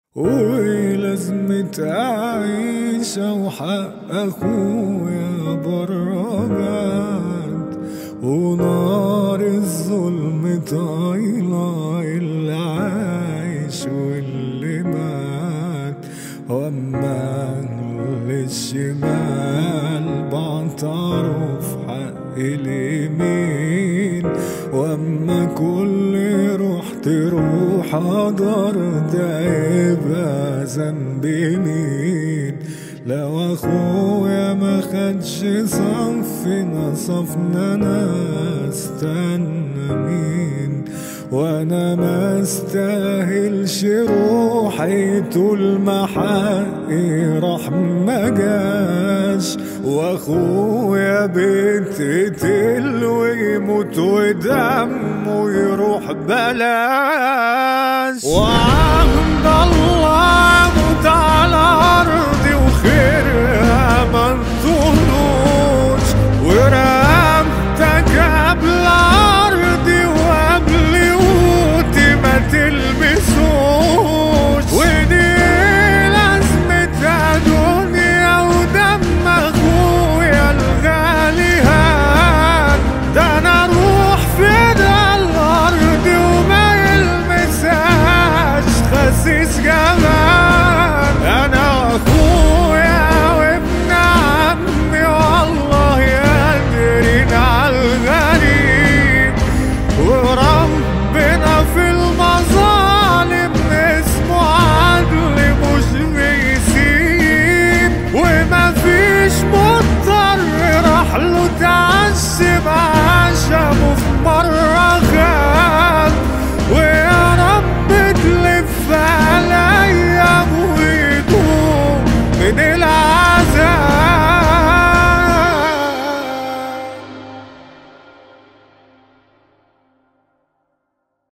ولازمة أعيش وحق أخويا براد ونار الظلم طايلة اللي عايش واللي مات وأما للشمال بعترف حق اليمين وأما كل روح تروح حضر ده يبقى ذنب مين لو اخويا ما خدش صفنا صفنا انا استنى مين وانا ما استاهلش روحي طول ما حقي راح ما جاش واخويا بيتقتل ويموت ودمه يروح بلاش وعند الله موت على ارضي وخيرها ما انطلوش ورقبتك قبل ارضي وقبل قوتي ما تلمسوش ودي لازمتها دنيا ودم اخويا الغالي هان ده انا اروح فدا الارض وما يلمسهاش خسيس جمال